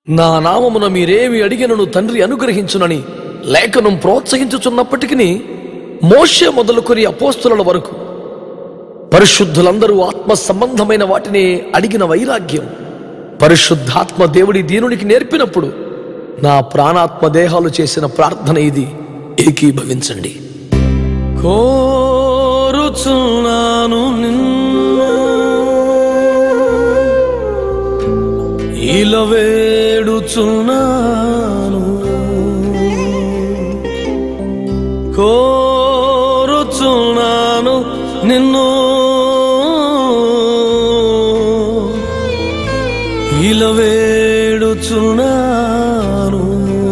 నా నామమున మీరేమి అడిగినను తండ్రి అనుగ్రహించునని లేఖనం ప్రోత్సహించుచున్నప్పటికీ మోషే మొదలుకొని అపోస్తుల వరకు పరిశుద్ధులందరూ ఆత్మ సంబంధమైన వాటిని అడిగిన వైరాగ్యం పరిశుద్ధాత్మ దేవుడి దీనునికి నేర్పినప్పుడు నా ప్రాణాత్మ దేహాలు చేసిన ప్రార్థన ఇది ఏకీభవించండి కోరుచున్నాను నిన్ను ఇలా వేడుచున్నాను కోరుచున్నాను నిన్ను ఇలా వేడుచున్నాను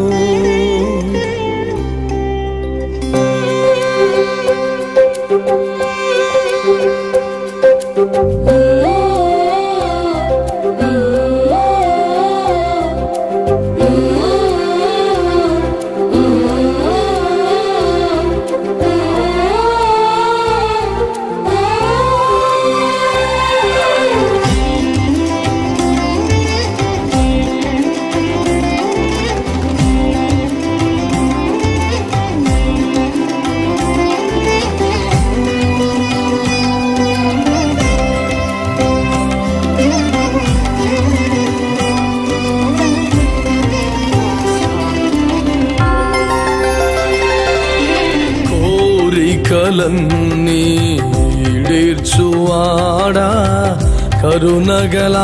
కోరికలన్నీ ఈడేర్చువాడా కరుణగలా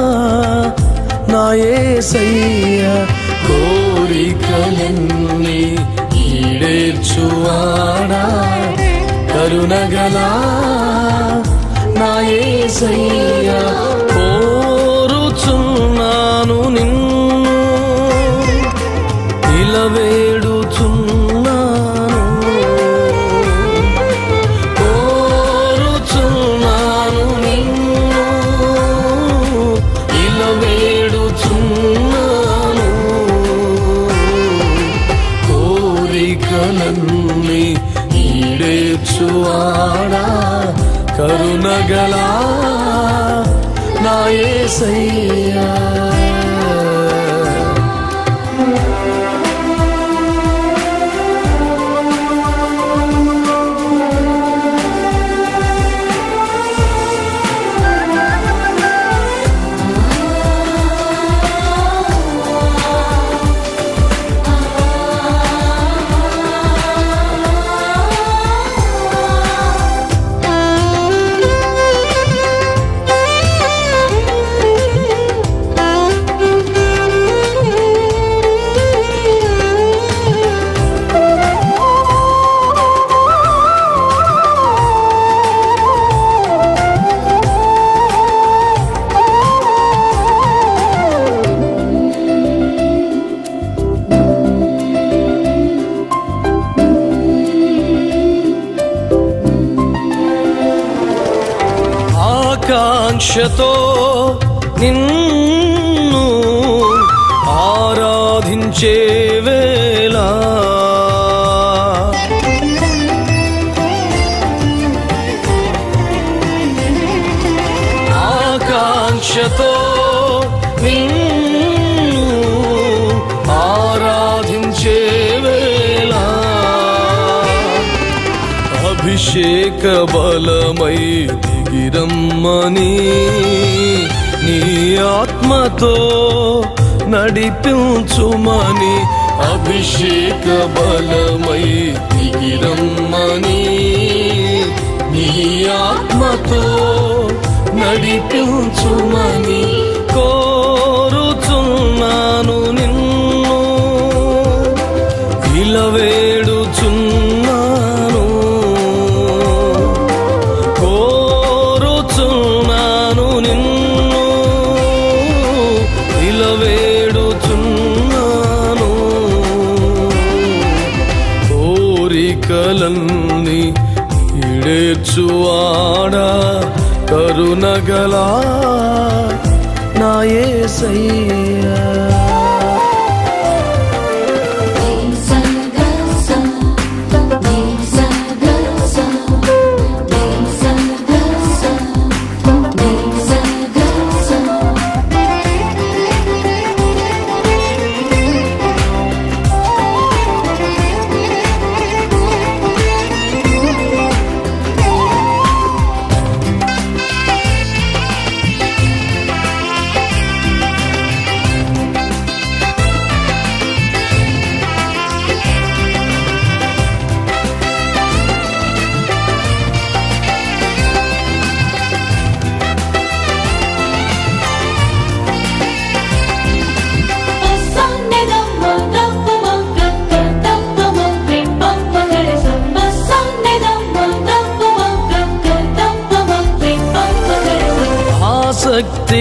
నాయసయ్య కోరికలన్నీ ఈడేర్చువాడా కరుణగలా నాయసయ్య కోరుచున్నాను నిన్ను ఇలా వేడుచున్నాను కోరుచున్నాను నిన్ను ఇలా వేడుచున్నాను కోరికలన్నీ ఈడేర్చువాడా కరుణగలా నా యేసయ్యా ఆకాంక్షతో నిన్ను ఆరాధించే వేళ ఆకాంక్షతో నిన్ను ఆరాధించే వేళ అభిషేక బలమై దిగిరమ్మని నీ ఆత్మతో నడిపించుమని అభిషేక బలమై దిగిరమ్మని నీ ఆత్మతో నడిపించుమని కోరుచున్నాను నిన్ను ఇలా వేడుచున్నాను కోరుచున్నాను నిన్ను ఇలా వేడుచున్నాను కోరికలన్నీ ఈడేర్చువాడా కరుణగలా నా యేసయ్యా Thank you.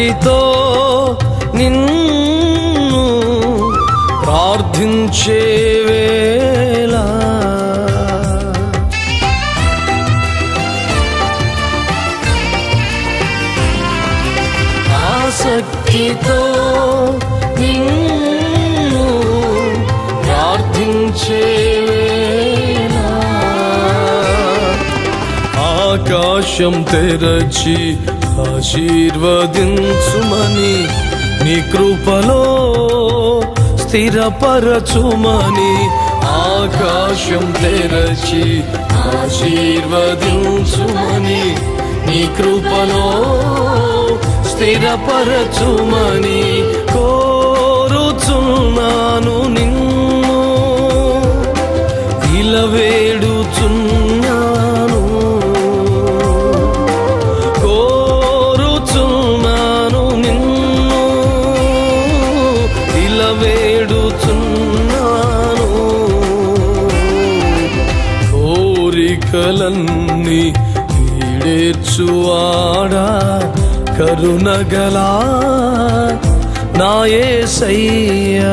ఆకలితో నిన్ను ప్రార్థించే వేళ ఆసక్తితో నిన్ను ప్రార్థించే వేళ ఆకాశం తెరచి ఆశీర్వదించుమని నీ కృపలో స్థిరపరచుమని ఆకాశం తెరచి ఆశీర్వదించుమని నీ కృపలో స్థిరపరచుమని కోరుచున్నాను నిన్ను ఇలా వేడుచున్నాను కోరుచున్నాను నిన్ను ఇలా వేడుచున్నాను కోరికలన్నీ ఈడేర్చువాడా కరుణగలా నాయసయ్యా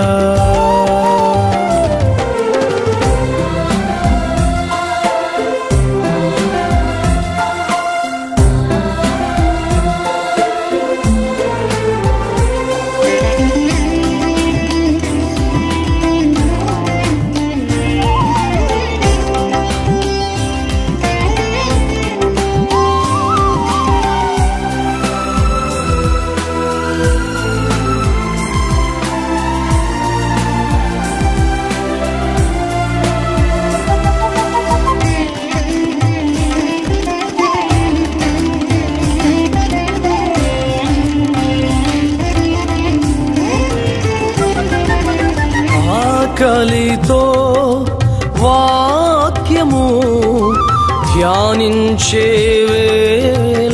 ఆకలితో వాక్యము ధ్యానించే వేళ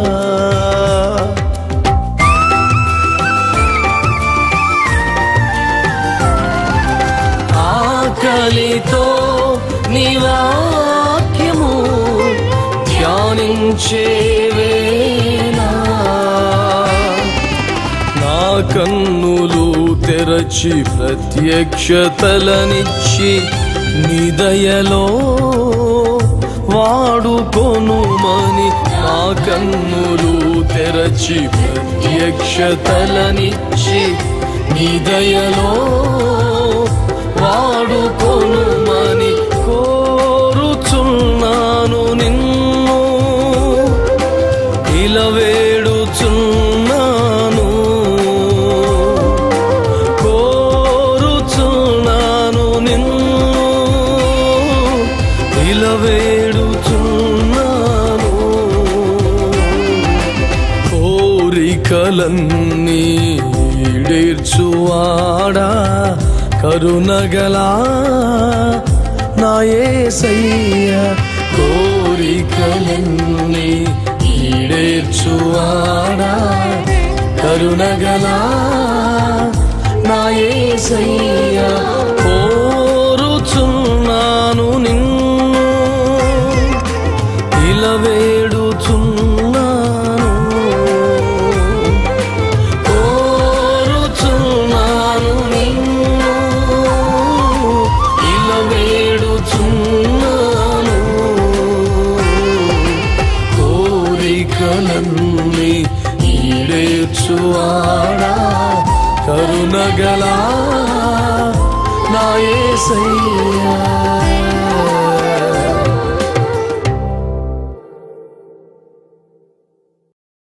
ఆకలితో నీ వాక్యము ధ్యానించే వేళ నా కన్నులు తెరచి ప్రత్యక్షతలనిచ్చి నీ దయలో వాడుకొనుమని నా కన్నులు తెరచి ప్రత్యక్షతలనిచ్చి నీ దయలో వాడుకొనుమని కోరుచున్నాను నిన్ను ఇలా వేడుచున్నాను కోరుచున్నాను నిన్ను ఇలా వేడుచున్నాను కోరికలన్నీ ఈడేర్చువాడా కరుణగలా నాయసయ్య కోరికలన్నీ ఈడేర్చువాడా కరుణగలా నాయసయ్య కోరుచున్నాను నిన్ను ఇలా వేడుచున్నాను కోరుచున్నాను నిన్ను ఇలా వేడుచున్నాను కోరికలన్నీ ఈడేర్చువాడా కరుణగలా నాయసయ్యా